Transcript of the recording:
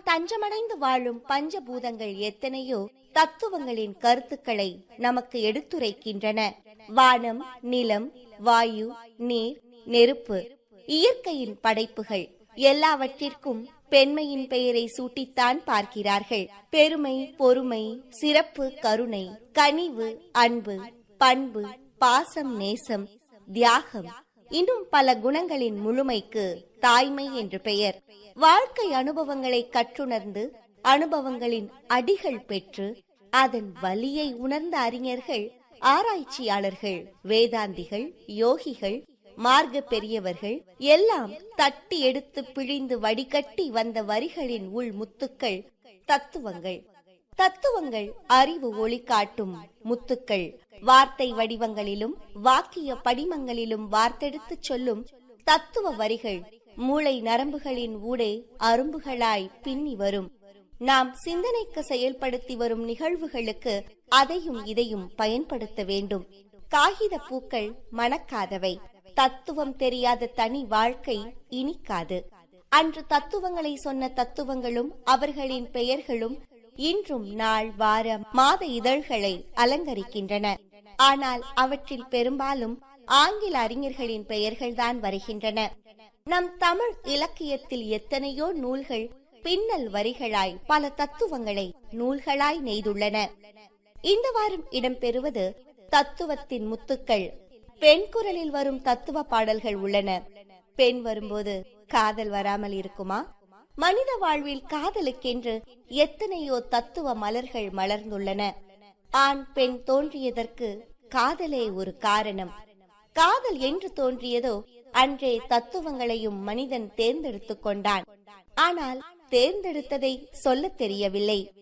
தஞ்சமடைந்து வாழும் பஞ்சபூதங்கள் எத்தனையோ தத்துவங்களின் கருத்துக்களை நமக்கு எடுத்துரைக்கின்றன வானம் நிலம் வாயு நீர் நெருப்பு இயற்கையின் படைப்புகள் எல்லாவற்றிற்கும் பெண்மையின் பெயரை சூட்டித்தான் பார்க்கிறார்கள் பெருமை பொறுமை சிறப்பு கருணை கனிவு அன்பு பண்பு பாசம் நேசம் தியாகம் இன்னும் பல குணங்களின் முழுமைக்கு தாய்மை என்று பெயர் வாழ்க்கை அனுபவங்களை கற்றுணர்ந்து அனுபவங்களின் அடிகள் பெற்று அதன் வலியை உணர்ந்த அறிஞர்கள் ஆராய்ச்சியாளர்கள் வேதாந்திகள் யோகிகள் மார்க்க பெரியவர்கள் எல்லாம் தட்டி எடுத்து பிழிந்து வடிகட்டி வந்த வரிகளின் உள் முத்துக்கள் தத்துவங்கள் தத்துவங்கள் அறிவு ஒளி காட்டும் முத்துக்கள் வார்த்தை வடிவங்களிலும் வாக்கிய படிமங்களிலும் வார்த்தெடுத்து சொல்லும் தத்துவ வரிகள் மூளை நரம்புகளின் ஊடே அரும்புகளாய் பின்னி வரும் நாம் சிந்தனைக்கு செயல்படுத்தி வரும் நிகழ்வுகளுக்கு அதையும் இதையும் பயன்படுத்த வேண்டும் காகித பூக்கள் மணக்காதவை தத்துவம் தெரியாத தனி வாழ்க்கை இனிக்காது அன்று தத்துவங்களை சொன்ன தத்துவங்களும் அவர்களின் பெயர்களும் இன்றும் நாள் வார மாத இதழ்களை அலங்கரிக்கின்றன ஆனால் அவற்றில் பெரும்பாலும் ஆங்கில அறிஞர்களின் பெயர்கள்தான் வருகின்றன நம் தமிழ் இலக்கியத்தில் எத்தனையோ நூல்கள் பின்னல் வரிகளாய் பல தத்துவங்களை நூல்களாய் நெய்துள்ளன இந்த வாரம் இடம்பெறுவது தத்துவத்தின் முத்துக்கள் பெண் குரலில் வரும் தத்துவ பாடல்கள் உள்ளன பெண் வரும்போது காதல் வராமல் இருக்குமா மனித வாழ்வில் காதலுக்கென்று எத்தனையோ தத்துவ மலர்கள் மலர்ந்துள்ளன ஆண் பெண் தோன்றியதற்கு காதலே ஒரு காரணம் காதல் என்று தோன்றியதோ அன்றே தத்துவங்களையும் மனிதன் தேர்ந்தெடுத்துக் கொண்டான் ஆனால் தேர்ந்தெடுத்ததை சொல்லத் தெரியவில்லை